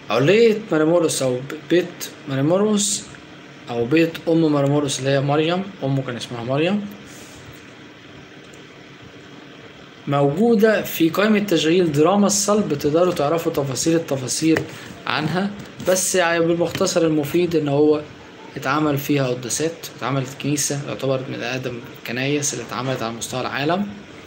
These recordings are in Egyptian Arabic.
علية مريمورس أو بيت مريمورس أو بيت أم مريمورس اللي هي مريم أمه كان اسمها مريم موجودة في قائمة تشغيل دراما الصلب تقدروا تعرفوا تفاصيل التفاصيل عنها بس يعني بالمختصر المفيد إن هو اتعمل فيها قداسات اتعملت كنيسة يعتبر من أقدم الكنايس اللي اتعملت على مستوى العالم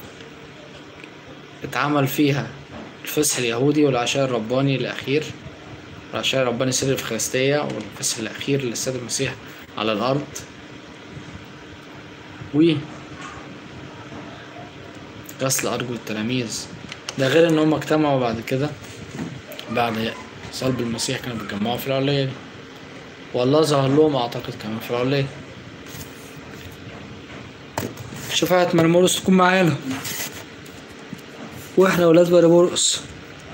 اتعمل فيها الفصح اليهودي والعشاء الرباني الأخير العشاء الرباني سر الإفخارستية والفصح الأخير للسيد المسيح على الأرض و غسل أرجل التلاميذ ده غير إن هم اجتمعوا بعد كده بعد صلب المسيح كانوا بيتجمعوا في العلية دي والله ظهر لهم أعتقد كمان في العلية شفاعة مرمورس تكون معانا واحنا ولاد مرمورس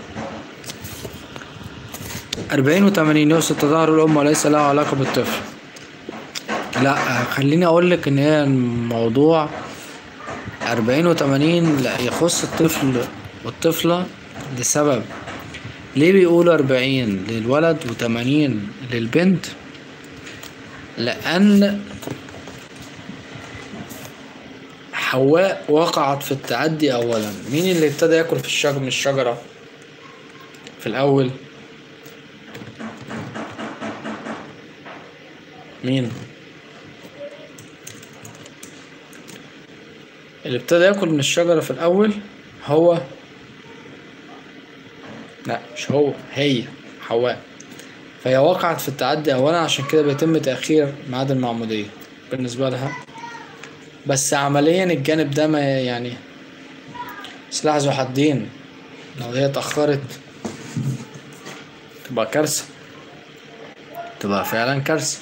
أربعين وتمانين يوسف تظاهر الأم وليس لها علاقة بالطفل لا خليني أقول لك إن هي الموضوع أربعين وتمانين لا يخص الطفل والطفلة لسبب ليه بيقولوا أربعين للولد وتمانين للبنت لأن حواء وقعت في التعدي أولا مين اللي ابتدى ياكل في الشجر من الشجرة في الأول مين اللي ابتدى ياكل من الشجرة في الأول هو لا مش هو هي حواء فهي وقعت في التعدي أولا عشان كده بيتم تأخير ميعاد المعمودية بالنسبة لها بس عمليا الجانب ده ما يعني سلاح ذو حدين لو هي اتأخرت تبقى كارثة تبقى فعلا كارثة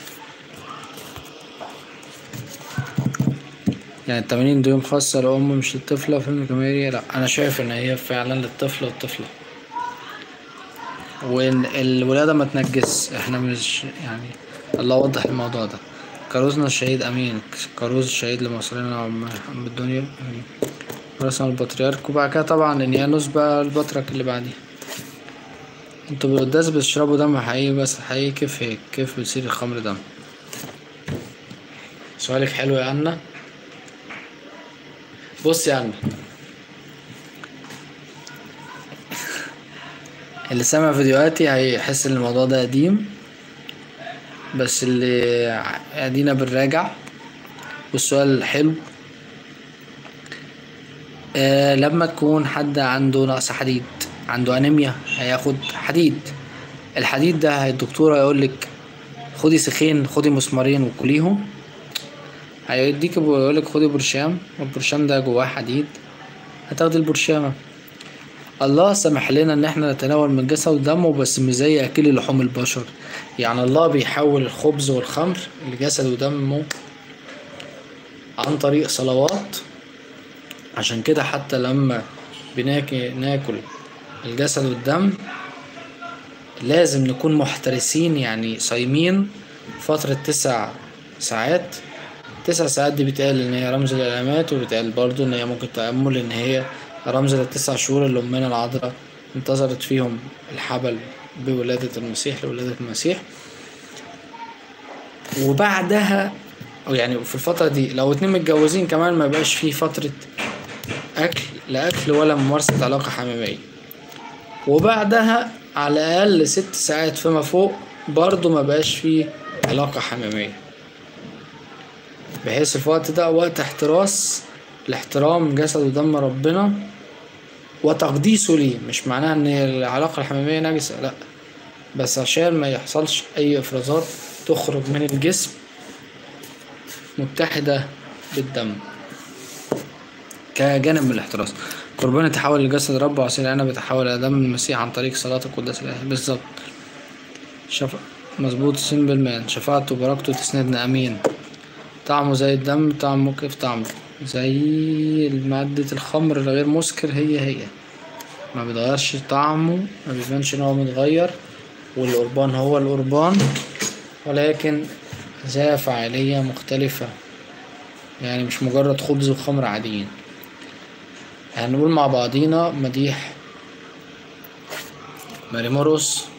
يعني التمانين دي يوم خاصة لأم مش للطفلة فيلم جماهيري لأ أنا شايف إن هي فعلا للطفل والطفلة وإن الولادة ما تنجس إحنا مش يعني الله وضح الموضوع ده كروزنا الشهيد أمين كروز الشهيد لمصرنا عم عم الدنيا أمين رسم البطريرك وبعد كده طبعا إنيانوس بقى البطرك اللي بعديه انتوا بالقداس بتشربوا دم حقيقي بس حقيقي كيف هيك كيف بتصير الخمر دم سؤالك حلو يا أنا بص يا أنا اللي سمع فيديوهاتي هيحس ان الموضوع ده قديم بس اللي ادينا بنراجع والسؤال حلو آه لما تكون حد عنده نقص حديد عنده انيميا هياخد حديد الحديد ده الدكتور هيقول لك خدي سخين خدي مسمارين وكليهم هيديك بيقول لك خدي برشام والبرشام ده جواه حديد هتاخدي البرشامه الله سمح لنا ان احنا نتناول من جسد ودمه بس مش زي اكل لحوم البشر يعني الله بيحول الخبز والخمر لجسد ودمه عن طريق صلوات عشان كده حتى لما بناكل ناكل الجسد والدم لازم نكون محترسين يعني صايمين فترة تسع ساعات تسع ساعات دي بيتقال ان هي رمز للعلامات وبيتقال برضو ان هي ممكن تأمل ان هي رمز للتسع شهور اللي أمنا العذراء انتظرت فيهم الحبل بولادة المسيح لولادة المسيح وبعدها أو يعني في الفترة دي لو اتنين متجوزين كمان ما بقاش فيه فترة أكل لا أكل ولا ممارسة علاقة حميمية وبعدها على الأقل ست ساعات فيما فوق برضه ما بقاش فيه علاقة حميمية بحيث في الوقت ده وقت احتراس لاحترام جسد ودم ربنا وتقديسه ليه مش معناها ان العلاقة الحميمية نجسة لا بس عشان ما يحصلش اي افرازات تخرج من الجسم متحدة بالدم كجانب من الاحتراس قربان يتحول لجسد رب وعصير العنب يتحول الى دم المسيح عن طريق صلاة القداس الالهي بالظبط شف... مظبوط سين بالمان شفاعته وبركته تسندنا امين طعمه زي الدم طعمه كيف طعمه زي مادة الخمر الغير مسكر هي هي ما بيتغيرش طعمه ما بيبانش ان هو متغير والقربان هو القربان ولكن ذا فاعلية مختلفة يعني مش مجرد خبز وخمر عاديين هنقول مع بعضينا مديح ماريموروس